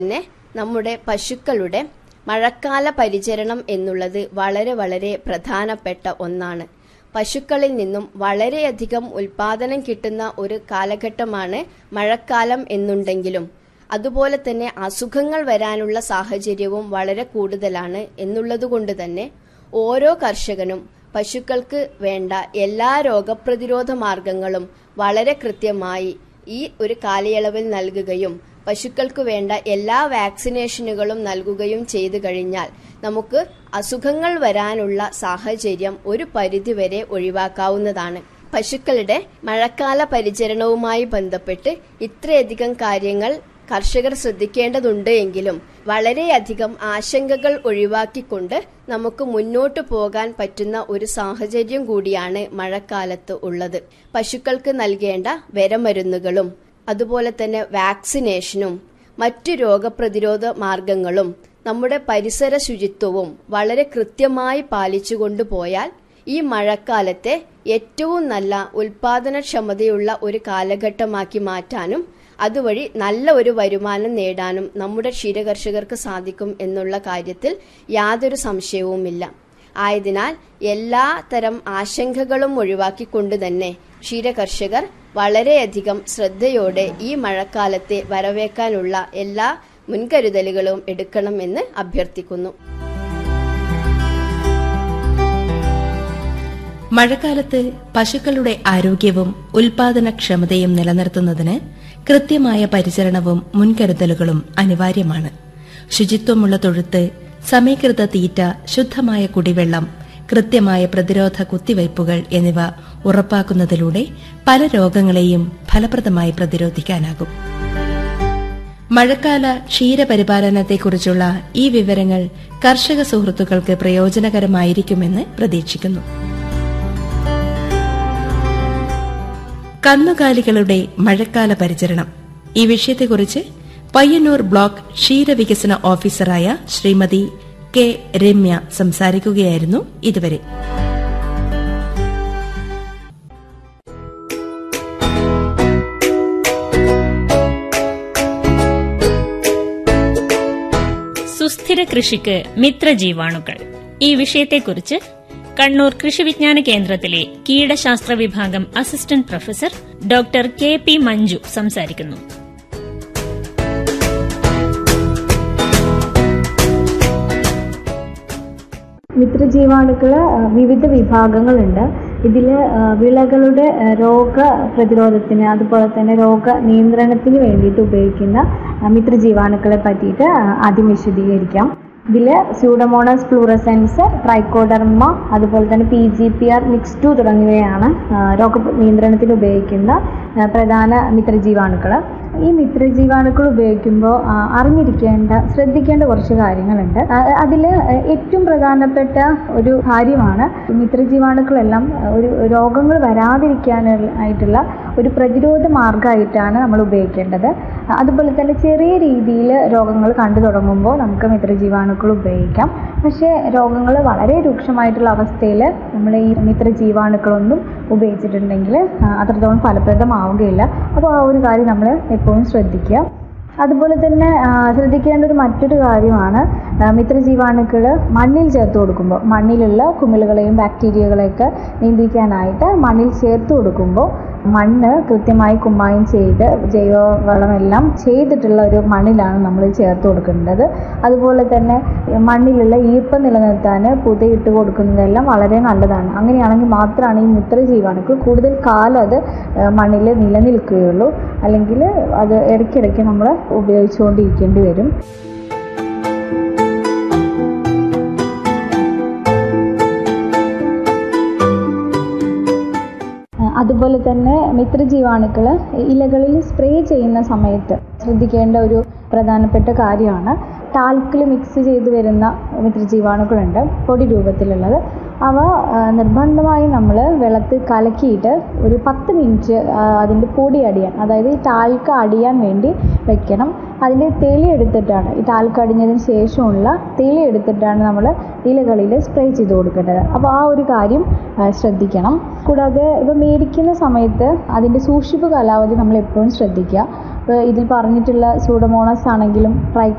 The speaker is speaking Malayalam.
തന്നെ നമ്മുടെ പശുക്കളുടെ മഴക്കാല പരിചരണം എന്നുള്ളത് വളരെ വളരെ പ്രധാനപ്പെട്ട ഒന്നാണ് പശുക്കളിൽ നിന്നും വളരെയധികം ഉൽപാദനം കിട്ടുന്ന ഒരു കാലഘട്ടമാണ് മഴക്കാലം എന്നുണ്ടെങ്കിലും അതുപോലെ തന്നെ അസുഖങ്ങൾ വരാനുള്ള സാഹചര്യവും വളരെ കൂടുതലാണ് എന്നുള്ളതുകൊണ്ട് തന്നെ ഓരോ കർഷകനും പശുക്കൾക്ക് വേണ്ട എല്ലാ രോഗപ്രതിരോധ മാർഗങ്ങളും വളരെ കൃത്യമായി ഈ ഒരു കാലയളവിൽ നൽകുകയും പശുക്കൾക്ക് വേണ്ട എല്ലാ വാക്സിനേഷനുകളും നൽകുകയും ചെയ്തു കഴിഞ്ഞാൽ നമുക്ക് അസുഖങ്ങൾ വരാനുള്ള സാഹചര്യം ഒരു പരിധിവരെ ഒഴിവാക്കാവുന്നതാണ് പശുക്കളുടെ മഴക്കാല പരിചരണവുമായി ബന്ധപ്പെട്ട് ഇത്രയധികം കാര്യങ്ങൾ കർഷകർ ശ്രദ്ധിക്കേണ്ടതുണ്ട് എങ്കിലും വളരെയധികം ആശങ്കകൾ ഒഴിവാക്കിക്കൊണ്ട് നമുക്ക് മുന്നോട്ടു പോകാൻ പറ്റുന്ന ഒരു സാഹചര്യം കൂടിയാണ് മഴക്കാലത്ത് ഉള്ളത് പശുക്കൾക്ക് നൽകേണ്ട വരമരുന്നുകളും അതുപോലെ തന്നെ വാക്സിനേഷനും മറ്റു രോഗപ്രതിരോധ മാർഗങ്ങളും നമ്മുടെ പരിസര ശുചിത്വവും വളരെ കൃത്യമായി പാലിച്ചുകൊണ്ടു പോയാൽ ഈ മഴക്കാലത്തെ ഏറ്റവും നല്ല ഉൽപാദനക്ഷമതയുള്ള ഒരു കാലഘട്ടമാക്കി മാറ്റാനും അതുവഴി നല്ല ഒരു വരുമാനം നേടാനും നമ്മുടെ ക്ഷീരകർഷകർക്ക് സാധിക്കും എന്നുള്ള കാര്യത്തിൽ യാതൊരു സംശയവുമില്ല ആയതിനാൽ എല്ലാ തരം ആശങ്കകളും ഒഴിവാക്കിക്കൊണ്ട് തന്നെ ക്ഷീരകർഷകർ വളരെയധികം ശ്രദ്ധയോടെ ഈ മഴക്കാലത്തെ വരവേക്കാനുള്ള എല്ലാ മുൻകരുതലുകളും എടുക്കണമെന്ന് അഭ്യർത്ഥിക്കുന്നു മഴക്കാലത്ത് പശുക്കളുടെ ആരോഗ്യവും ഉൽപാദനക്ഷമതയും നിലനിർത്തുന്നതിന് കൃത്യമായ പരിചരണവും മുൻകരുതലുകളും അനിവാര്യമാണ് ശുചിത്വമുള്ള തൊഴുത്ത് സമീകൃത തീറ്റ ശുദ്ധമായ കുടിവെള്ളം കൃത്യമായ പ്രതിരോധ കുത്തിവയ്പ്പുകൾ എന്നിവ ഉറപ്പാക്കുന്നതിലൂടെ പല രോഗങ്ങളെയും ഫലപ്രദമായി പ്രതിരോധിക്കാനാകും മഴക്കാല ക്ഷീരപരിപാലനത്തെക്കുറിച്ചുള്ള ഈ വിവരങ്ങൾ കർഷക സുഹൃത്തുക്കൾക്ക് പ്രയോജനകരമായിരിക്കുമെന്ന് പ്രതീക്ഷിക്കുന്നു കന്നുകാലികളുടെ മഴക്കാല പരിചരണം ഈ വിഷയത്തെക്കുറിച്ച് പയ്യന്നൂർ ബ്ലോക്ക് ക്ഷീരവികസന ഓഫീസറായ ശ്രീമതി കെ രമ്യ സംസാരിക്കുകയായിരുന്നു ഇതുവരെ സുസ്ഥിര കൃഷിക്ക് മിത്രജീവാണുക്കൾ ഈ വിഷയത്തെക്കുറിച്ച് കണ്ണൂർ കൃഷി വിജ്ഞാന കേന്ദ്രത്തിലെ കീടശാസ്ത്ര വിഭാഗം assistant professor doctor K P Manju സംസാരിക്കുന്നു മിത്രജീവാണുക്കൾ വിവിധ വിഭാഗങ്ങളുണ്ട് ഇതിൽ വിളകളുടെ രോഗ പ്രതിരോധത്തിന് അതുപോലെ തന്നെ രോഗ നിയന്ത്രണത്തിന് വേണ്ടിയിട്ട് ഉപയോഗിക്കുന്ന മിത്രജീവാണുക്കളെ പറ്റിയിട്ട് ആദ്യം വിശദീകരിക്കാം ഇതിൽ സ്യൂഡമോണസ് ഫ്ലൂറസെൻസ് ട്രൈക്കോഡർമ അതുപോലെ തന്നെ P G P R mix two തുടങ്ങിയവയാണ് രോഗ നിയന്ത്രണത്തിന് ഉപയോഗിക്കുന്ന പ്രധാന മിത്രജീവാണുക്കൾ ഈ മിത്രജീവാണുക്കൾ ഉപയോഗിക്കുമ്പോൾ അറിഞ്ഞിരിക്കേണ്ട ശ്രദ്ധിക്കേണ്ട കുറച്ച് കാര്യങ്ങളുണ്ട് അതിൽ ഏറ്റവും പ്രധാനപ്പെട്ട ഒരു കാര്യമാണ് മിത്രജീവാണുക്കളെല്ലാം ഒരു രോഗങ്ങൾ വരാതിരിക്കാനായിട്ടുള്ള ഒരു പ്രതിരോധ മാർഗമായിട്ടാണ് നമ്മൾ ഉപയോഗിക്കേണ്ടത് അതുപോലെ തന്നെ ചെറിയ രീതിയിൽ രോഗങ്ങൾ കണ്ടു തുടങ്ങുമ്പോൾ നമുക്ക് മിത്രജീവാണുക്കൾ ഉപയോഗിക്കാം പക്ഷേ രോഗങ്ങൾ വളരെ രൂക്ഷമായിട്ടുള്ള അവസ്ഥയിൽ നമ്മൾ ഈ മിത്രജീവാണുക്കളൊന്നും ഉപയോഗിച്ചിട്ടുണ്ടെങ്കിൽ അത്രത്തോളം ഫലപ്രദമാവുകയില്ല അപ്പോൾ ആ ഒരു കാര്യം നമ്മൾ എപ്പോഴും ശ്രദ്ധിക്കുക അതുപോലെ തന്നെ ശ്രദ്ധിക്കേണ്ട ഒരു മറ്റൊരു കാര്യമാണ് മിത്രജീവാണുക്കൾ മണ്ണിൽ ചേർത്ത് കൊടുക്കുമ്പോൾ മണ്ണിലുള്ള കുമിളുകളെയും ബാക്ടീരിയകളെയൊക്കെ നിയന്ത്രിക്കാനായിട്ട് മണ്ണിൽ ചേർത്ത് കൊടുക്കുമ്പോൾ മണ്ണ് കൃത്യമായി കുമ്മായം ചെയ്ത് ജൈവവളമെല്ലാം ചെയ്തിട്ടുള്ള ഒരു മണ്ണിലാണ് നമ്മൾ ചേർത്ത് കൊടുക്കേണ്ടത് അതുപോലെ തന്നെ മണ്ണിലുള്ള ഈർപ്പം നിലനിർത്താൻ പുതയിട്ട് കൊടുക്കുന്നതെല്ലാം വളരെ നല്ലതാണ് അങ്ങനെയാണെങ്കിൽ മാത്രമാണ് ഈ മിത്രജീവാണുക്കൾ കൂടുതൽ കാലം അത് മണ്ണിൽ നിലനിൽക്കുകയുള്ളൂ അല്ലെങ്കിൽ അത് ഇടയ്ക്കിടയ്ക്ക് നമ്മൾ ഉപയോഗിച്ചുകൊണ്ടിരിക്കേണ്ടി വരും അതുപോലെ തന്നെ മിത്രജീവാണുക്കൾ ഇലകളിൽ സ്പ്രേ ചെയ്യുന്ന സമയത്ത് ശ്രദ്ധിക്കേണ്ട ഒരു പ്രധാനപ്പെട്ട കാര്യമാണ് ടാൽക്കിൽ മിക്സ് ചെയ്ത് വരുന്ന മിത്രജീവാണുക്കളുണ്ട് പൊടി രൂപത്തിലുള്ളത് അവ നിർബന്ധമായി നമ്മൾ വെള്ളത്തിൽ കലക്കിയിട്ട് ഒരു പത്ത് മിനിറ്റ് അതിൻ്റെ പൊടി അടിയാൻ അതായത് ഈ ടാൽക്ക് അടിയാൻ വേണ്ടി വെക്കണം അതിൻ്റെ തെളി എടുത്തിട്ടാണ് ഈ ടാൽക്ക് അടിഞ്ഞതിന് ശേഷമുള്ള തെളി എടുത്തിട്ടാണ് നമ്മൾ ഇലകളിൽ സ്പ്രേ ചെയ്ത് കൊടുക്കേണ്ടത് അപ്പോൾ ആ ഒരു കാര്യം ശ്രദ്ധിക്കണം കൂടാതെ ഇപ്പോൾ മേടിക്കുന്ന സമയത്ത് അതിൻ്റെ സൂക്ഷിപ്പ് കാലാവധി നമ്മൾ എപ്പോഴും ശ്രദ്ധിക്കുക ഇപ്പോൾ ഇതിൽ പറഞ്ഞിട്ടുള്ള സൂഡോമോണസ് ആണെങ്കിലും ട്രൈ